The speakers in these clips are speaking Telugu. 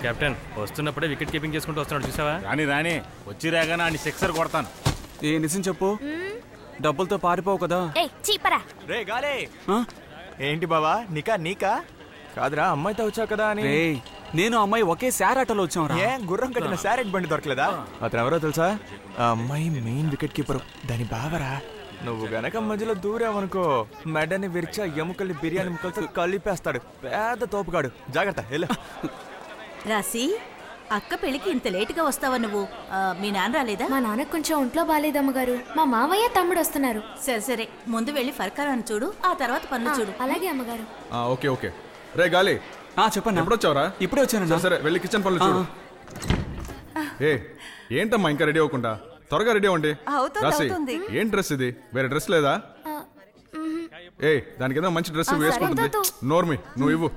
కెప్టెన్ వస్తున్నప్పుడే వికెట్ కీపింగ్ చేసుకుంటూ వస్తున్నాడు చూసావా రాని రాని వచ్చి రాగానే అని సిక్సర్ కొడతాను ఏ నిజం చెప్పు డబ్బులతో పారిపోవు కదా ఏయ్ చీపరా రే గాలే ఆ? ఏంటి బావా నీకా నీకా కాదురా అమ్మాయితో వచ్చావు కదా అని రేయ్ నేను అమ్మాయి ఒకే శార్ ఆటోలో వచ్చాం రా ఏ గుర్రం కట్టిన సారెట్ బండి దొరకలేదా అతను ఎవరో తెలుసా ఆ అమ్మాయి మెయిన్ వికెట్ కీపర్ దాని బావరా నువ్వు గనక మధ్యలో దూరావనుకో మెడని విరిచా ఎముకల్ని బిర్యానీ ముక్కలతో కలిపేస్తాడు పెద్ద తోపుగాడు జాగ్రత్త వెళ్ళు రాసి అక్క పెళ్లికి ఇంత లేటుగా వస్తావా నువ్వు ఆ, మీ నాన్న రాలేదా మా నాన్నకు కొంచెం ఒంట్లో బాగాలేదు అమ్మగారు మా మావయ్య తమ్ముడు వస్తున్నారు సరే సరే ముందు వెళ్ళి ఫర్కరాన్ని చూడు ఆ తర్వాత పనులు చూడు అలాగే అమ్మగారు ఆ, ఓకే ఓకే రే గాలి ఆ, చెప్పన్నా ఎప్పుడు వచ్చావురా ఇప్పుడే వచ్చానన్నా సరే సరే వెళ్ళి కిచెన్ పనులు చూడు ఏ ఏంటమ్మా ఇంకా రెడీ అవ్వకుండా త్వరగా రెడీ అవ్వండి అవుతుంది, రాసి అవుతుంది. ఏం డ్రెస్ ఇది వేరే డ్రెస్ లేదా ఏ దానికి ఏదో మంచి డ్రెస్ వేసుకుంటుంది వద్దు. నోర్మి నువ్వు ఇవ్వు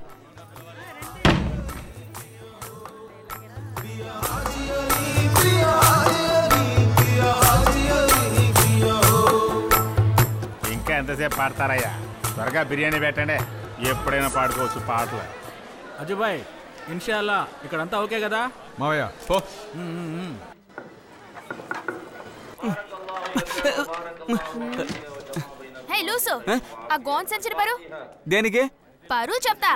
ఇంకా ఎంతసేపు పాడతారయ్యా త్వరగా బిర్యానీ పెట్టండి ఎప్పుడైనా పాడుకోవచ్చు పాటలు అజుబాయ్ ఇన్షాల్లా ఇక్కడంతా ఓకే కదా మావయ్య పో హే లూసు ఆ గోన్ సెంచరీ పరు దేనికి పరు చెప్తా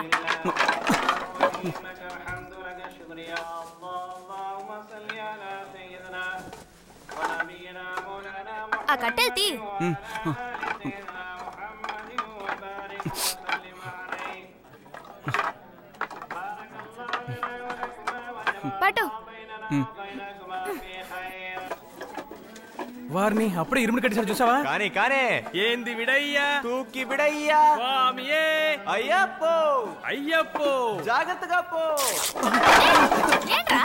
ఆ కట్టెలు తీ పట్టు వారిని అప్పుడే ఇరుముడు కట్టేశారు చూసావా కానీ కానీ ఏంది విడయ్యా తూకి బిడయ్యా స్వామియే అయ్యప్పో అయ్యప్పో జాగ్రత్తగా పో ఏంట్రా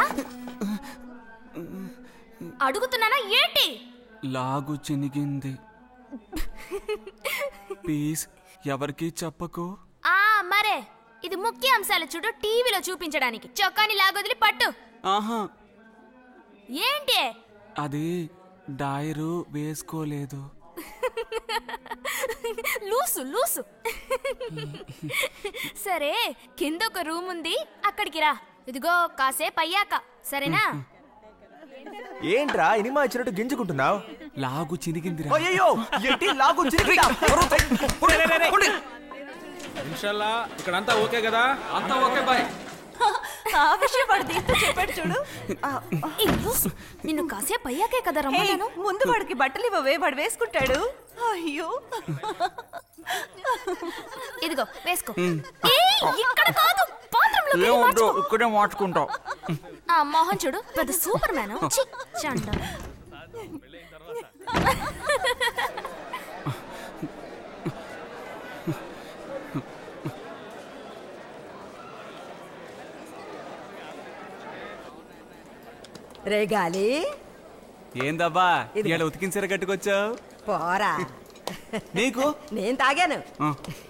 అడుగుతున్నానా ఏంటి లాగు చినిగింది ప్లీజ్ ఎవరికి చెప్పకు ఆ మరే ఇది ముఖ్య అంశాలు చూడు టీవీలో చూపించడానికి చొక్కాని లాగొదిలి పట్టు ఆహా ఏంటి అది డైరు వేసుకోలేదు లూసు లూసు సరే కింద ఒక రూమ్ ఉంది అక్కడికి రా ఇదిగో కాసేపు అయ్యాక సరేనా ఏంట్రా ఇనిమా ఇచ్చినట్టు గింజుకుంటున్నావు లాగు చినిగిందిరా అయ్యో ఏంటి లాగు చిరిగిందా? ఇన్షాల్లా ఇక్కడంతా ఓకే కదా అంతా ఓకే బాయ్ ఆ విషయం వాడు దీంతో చెప్పాడు చూడు ఆ, ఈ లూసు, నిన్ను కాసేపు అయ్యాకే కదా హే, రమ్మన్నాను ముందు వాడికి బట్టలు ఇవ్వవే వాడు వేసుకుంటాడు అయ్యో ఇదిగో వేసుకో ఏయ్, ఇక్కడ కాదు బాత్రూంలో వెళ్ళి మార్చుకో. ఇక్కడే మార్చుకుంటావు ఆ మోహన్ చూడు పెద్ద సూపర్ మ్యాన్ ఛీ, చండ రే గాలి ఏందబ్బా ఇదిగో. ఇలా ఉతికిన కట్టుకొచ్చావు పోరా నీకు నేను తాగాను ఆ,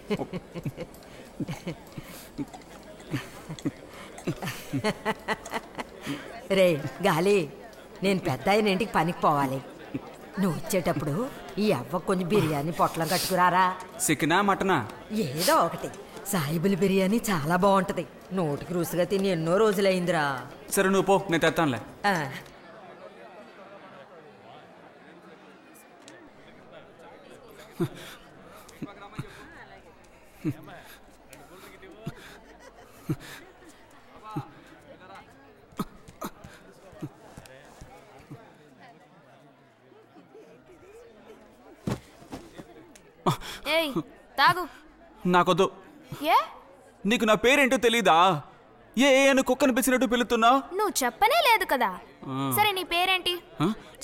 రే గాలి నేను పెద్ద ఆయన ఇంటికి పనికి పోవాలి నువ్వు వచ్చేటప్పుడు ఈ అవ్వ కొంచెం బిర్యానీ పొట్లం కట్టుకురారా చికెనా మటనా ఏదో ఒకటి సాయిబుల్ బిర్యానీ చాలా బాగుంటది నోటికి రుసుగా తిని ఎన్నో రోజులైందిరా సరే నువ్వు పో నేను తెస్తానులే ఆ, ఏయ్ తాగు నాకొద్దు ఏ నీకు నా పేరేంటో తెలీదా ఏ ఏ అని కుక్కను పిలిచినట్టు పిలుతున్నావు నువ్వు చెప్పనే లేదు కదా సరే నీ పేరేంటి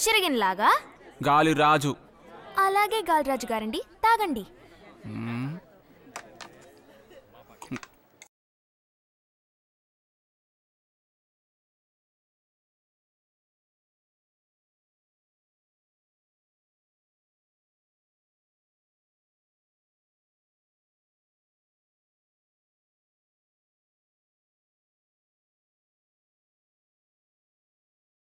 చిరిగినలాగా గాలి రాజు అలాగే గాల్రాజు గారండి తాగండి మ్మ్.